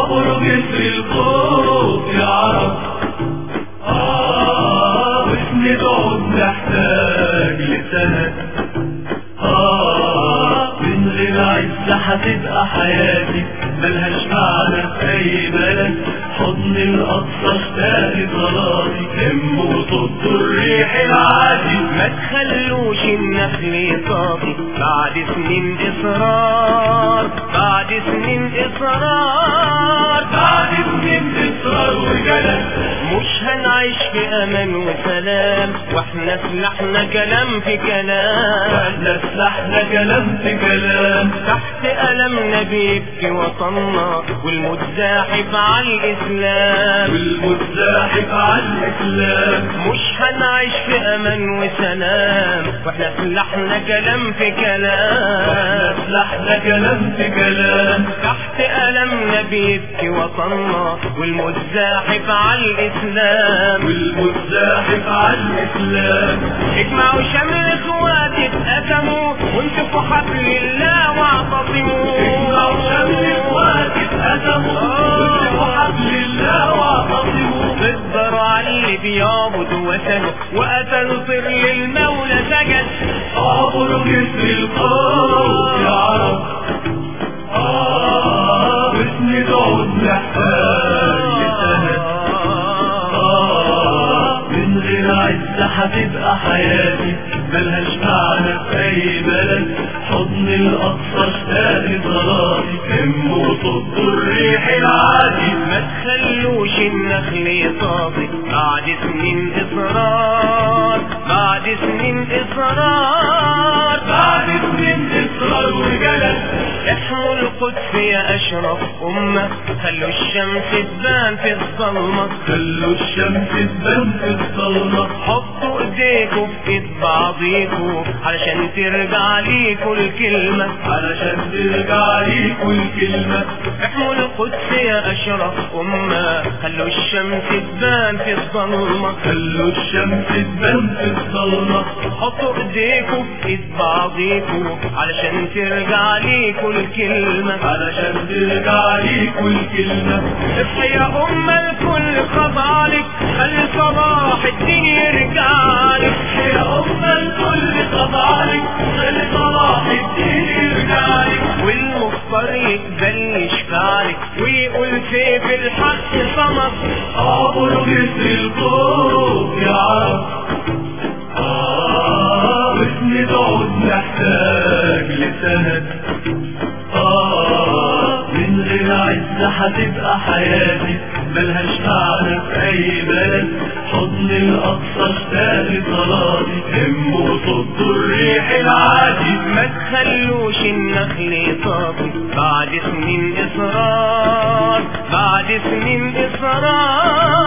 عبر جسر الخوف يا رب آه واسند عود نحتاج لسند آه من غير عزة هتبقى حياتي ملهاش معنى في أي بلد حضن الأقصى اشتاق صلاتي هم وصد الريح العادي ما تخلوش النخل يصافي بعد سنين إصرار بعد سنين إصرار بعد سنين إصرار وجلد مش هنعيش في أمان وسلام واحنا سلاحنا كلام في كلام واحنا سلاحنا كلام في كلام تحت ألمنا بيبكي وطننا والمتزاحف على الإسلام والمتزاحف على الإسلام مش هنعيش في أمان وسلام واحنا سلاحنا كلام في واحنا كلام سلاحنا كلام في كلام تحت ألمنا بيبكي وطننا والمتزاحف على الإسلام والمتزاحف على الإسلام اجمعوا شمل اخواتي اتقسموا وامسكوا حبل الله واعتصموا اجمعوا شمل اخواتي اتقسموا وامسكوا حبل الله واعتصموا تقدروا على اللي بيعبد وثنه وقتلوا طر للمولى سجد عبر جسر الخوف يا رب آه واسند عود نحتاج لسند آه من غير عزة هتبقى حياتي ملهاش معنى في أي بلد حضن الأقصى اشتاق صلاتي هم وصد الريح العادي ما تخلوش النخل يصافي بعد سنين إصرار بعد سنين إصرار بعد سنين إصرار وجلد احموا القدس يا أشرف أمة خلوا الشمس تبان في الظلمة خلوا الشمس تبان في الظلمة حطوا ايديكوا في ايد بعضيكوا علشان ترجع ليكوا الكلمة علشان ترجع لي كل كلمة احموا القدس يا أشرف أمة خلوا الشمس تبان في الظلمة خلوا الشمس تبان في الظلمة حطوا ايديكوا في ايد بعضيكوا علشان ترجع ليكوا الكلمة علشان ترجع لي كل كلمة اصحي يا أمة الكل خضعلك خلي صباح الدين يرجع لك يا أمة الكل خضعلك خلي صلاح الدين يرجع لك والمختار يقبل يشفع لك ويقول سيف الحق صمت عبر جسر الخوف يا رب آه واسند عود نحتاج لسند آه من غير عزة هتبقى حياتي ملهاش معنى في أي بلد حضن الأقصى اشتاق صلاتي هم وصد الريح العادي ما تخلوش النخل يطافي بعد سنين إصرار بعد سنين إصرار